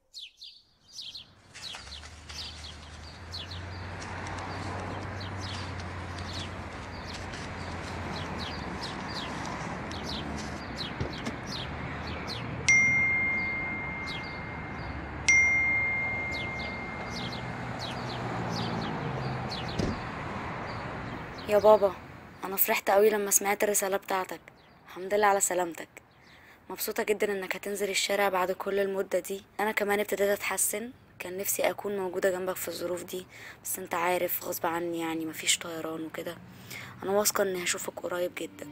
يا بابا انا فرحت قوي لما سمعت الرسالة بتاعتك الحمد لله على سلامتك مبسوطة جدا انك هتنزل الشارع بعد كل المدة دي انا كمان ابتديت اتحسن كان نفسي اكون موجودة جنبك في الظروف دي بس انت عارف غصب عني يعني مفيش طيران وكده انا واثقة اني هشوفك قريب جدا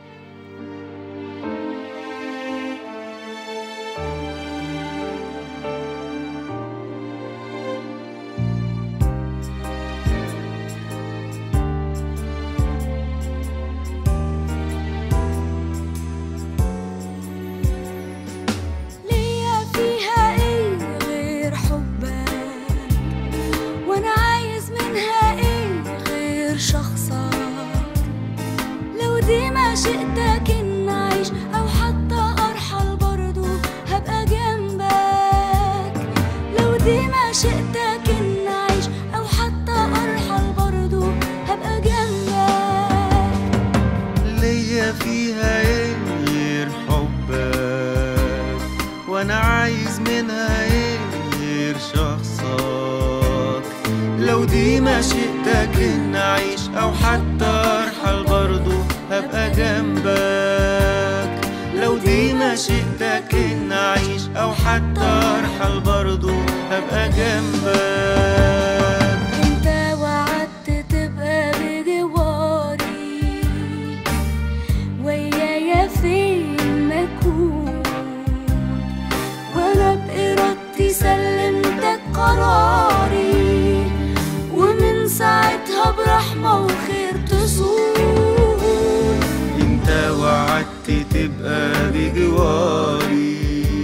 ليا فيها ايه غير حبك وانا عايز منها ايه غير شخصك لو دي ما شئتك ان اعيش او حتى ارحل برضو هبقى جنبك لو دي ما شئتك ان اعيش او حتى ارحل برضو هبقى جنبك ليا فيها ايه غير حبك وانا عايز منها ايه غير شخصك لو دي ما شئتك ان اعيش او حتى ارحل برضو هبقى جنبك لو دي ما شئتك ان اعيش او حتى ارحل برضو هبقى جنبك انت وعدت تبقى بجواري ويايا فين ما اكون وانا بارادتي سلمتك قراري ومن ساعتها برحمة وخير تصون انت وعدت تبقى بجواري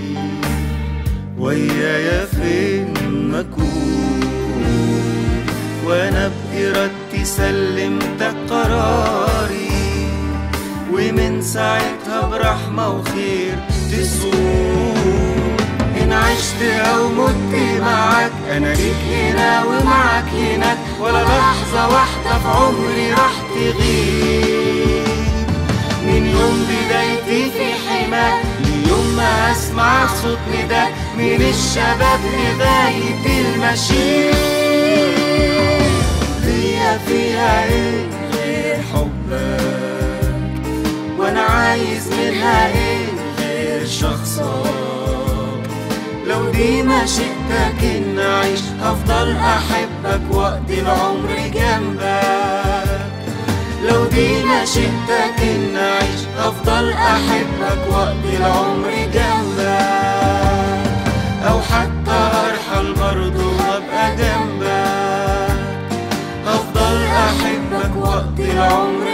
ويايا فين ما اكون وانا بإرادتي سلمتك قراري ومن ساعتها برحمة وخير تسوق إن عشت أو مت معاك أنا ليك هنا ومعاك هناك ولا لحظة واحدة في عمري راح تغيب من يوم بدايتي في حماك ليوم ما اسمع صوت نداء من الشباب لغاية المشي ليا فيها ايه غير حبك وانا عايز منها ايه غير شخصك لو دي ما شئتك ان اعيش هفضل احبك واقضي العمر جنبك لو دي ما شئتك ان اعيش هفضل احبك واقضي العمر جنبك او حتى ارحل برضه هبقى جنبك هفضل احبك واقضي العمر